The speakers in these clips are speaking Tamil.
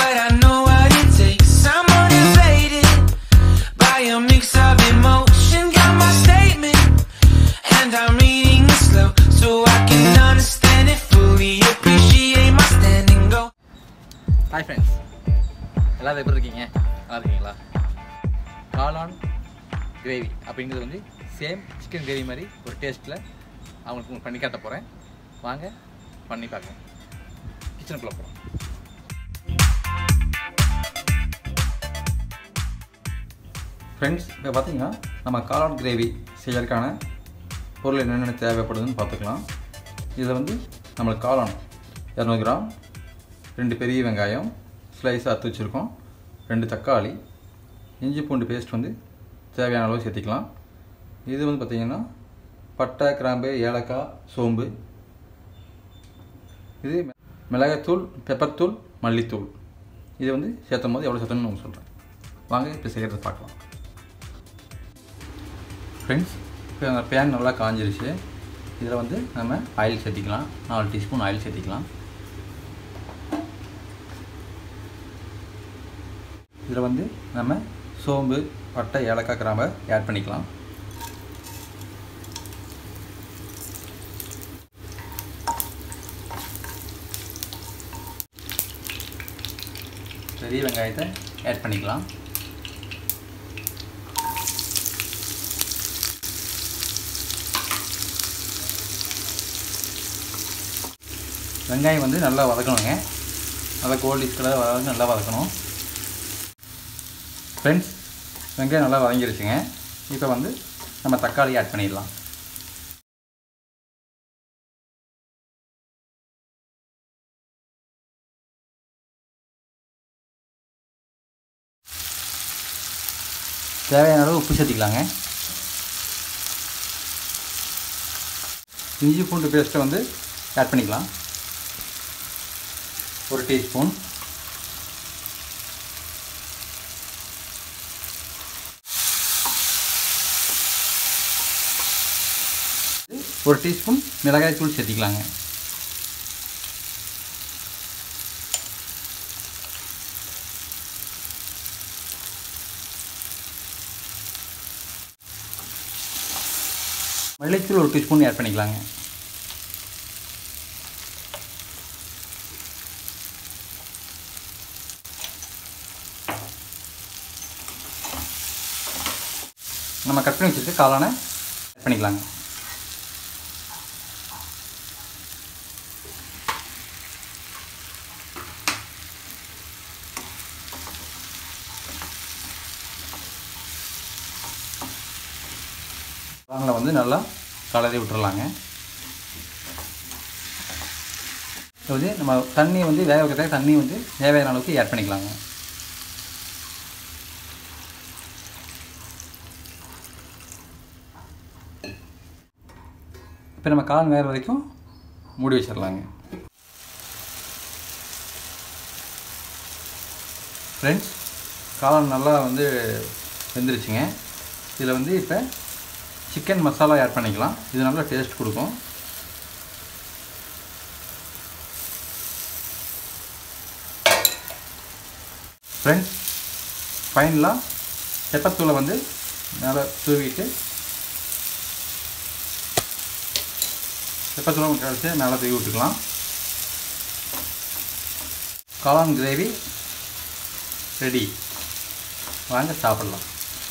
but I know what it takes. I'm motivated by a mix of emotion. Got my statement, and I'm reading it slow so I can understand it fully. Appreciate my standing go. Hi friends எல்லாரும் எப்படி இருக்கீங்க நல்லா இருக்கீங்களா காளான் கிரேவி அப்படிங்கிறது வந்து சேம் சிக்கன் கிரேவி மாதிரி ஒரு டேஸ்ட்டில் அவங்களுக்கு உங்களுக்கு பண்ணி காட்ட போகிறேன் வாங்க பண்ணி பார்க்கலாம் கிச்சனுக்குள்ளே போகிறோம் ஃப்ரெண்ட்ஸ் இப்போ பார்த்தீங்கன்னா நம்ம காளான் கிரேவி செய்யறதுக்கான பொருள் என்னென்ன தேவைப்படுதுன்னு பார்த்துக்கலாம் இதில் வந்து நம்மளுக்கு காளான் இரநூறு கிராம் ரெண்டு பெரிய வெங்காயம் ஸ்லைஸாக அறுத்து வச்சுருக்கோம் ரெண்டு தக்காளி இஞ்சி பூண்டு பேஸ்ட் வந்து தேவையான அளவு சேர்த்திக்கலாம் இது வந்து பார்த்திங்கன்னா பட்டை கிராம்பு ஏலக்காய் சோம்பு இது மி- மிளகாய்த்தூள் பெப்பர்த்தூள் மல்லித்தூள் இது வந்து சேர்த்தும் போது எவ்வளோ சேர்த்தணும்னு உங்களுக்கு சொல்கிறேன் வாங்க இப்போ செய்கிறத பார்க்கலாம் ஃப்ரெண்ட்ஸ் இப்போ அந்த பேன் நல்லா காஞ்சிருச்சு இதில் வந்து நம்ம ஆயில் சேர்த்திக்கலாம் நாலு டீஸ்பூன் ஆயில் சேர்த்திக்கலாம் இதில் வந்து நம்ம சோம்பு பட்டை ஏலக்காய் கிராம்பை ஆட் பண்ணிக்கலாம் பெரிய வெங்காயத்தை ஆட் பண்ணிக்கலாம் வெங்காயம் வந்து நல்லா வதக்கணுங்க நல்லா கோல்டிஷ் கலர் வதக்கி நல்லா வதக்கணும் ஃப்ரெண்ட்ஸ் வெங்காயம் நல்லா வதங்கிருச்சுங்க இப்போ வந்து நம்ம தக்காளி ஆட் பண்ணிடலாம் தேவையான அளவு உப்பு சேர்த்திக்கலாங்க இஞ்சி பூண்டு பேஸ்ட்டை வந்து ஆட் பண்ணிக்கலாம் ஒரு டீஸ்பூன் ஒரு டீஸ்பூன் மிளகாய் தூள் சேர்த்திக்கலாங்க மல்லித்தூள் ஒரு டீஸ்பூன் ஆட் பண்ணிக்கலாங்க நம்ம கட் பண்ணி வச்சுருக்க காளானை ஆட் பண்ணிக்கலாங்க காளானை வந்து நல்லா கலரி விட்டுறலாங்க இது வந்து நம்ம தண்ணி வந்து வேக வைக்கிறதுக்கு தண்ணி வந்து தேவையான அளவுக்கு ஆட் பண்ணிக்கலாங்க இப்போ நம்ம காளான் வேகிற வரைக்கும் மூடி வச்சிடலாங்க ஃப்ரெண்ட்ஸ் காளான் நல்லா வந்து வெந்துருச்சுங்க இதில் வந்து இப்போ சிக்கன் மசாலா ஆட் பண்ணிக்கலாம் இது நல்லா டேஸ்ட் கொடுக்கும் ஃப்ரெண்ட்ஸ் ஃபைனலாக பெப்பத்தூளை வந்து மேலே தூவிட்டு பெப்பத்தூளை கழிச்சு மேலே தூவி விட்டுக்கலாம் காளான் கிரேவி ரெடி வாங்க சாப்பிடலாம்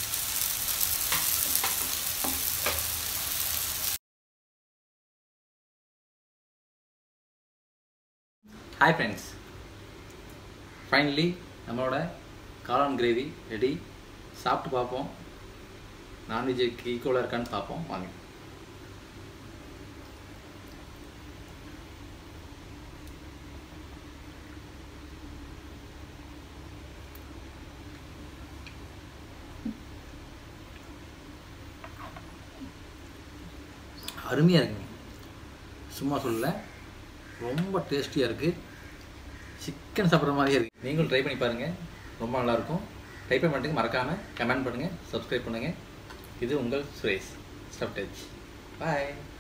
ஹாய் ஃப்ரெண்ட்ஸ் ஃபைனலி நம்மளோட காளான் கிரேவி ரெடி சாப்பிட்டு பார்ப்போம் நான்வெஜ்ஜுக்கு ஈக்குவலாக இருக்கான்னு பார்ப்போம் வாங்க அருமையாக இருக்குங்க சும்மா சொல்லல ரொம்ப டேஸ்டியாக இருக்குது சிக்கன் சாப்பிட்ற மாதிரியே இருக்குது நீங்களும் ட்ரை பண்ணி பாருங்கள் ரொம்ப நல்லாயிருக்கும் ட்ரை பண்ண மாட்டேங்க மறக்காமல் கமெண்ட் பண்ணுங்கள் சப்ஸ்கிரைப் பண்ணுங்கள் இது உங்கள் சுரேஷ் ஸ்டப் டச் பாய்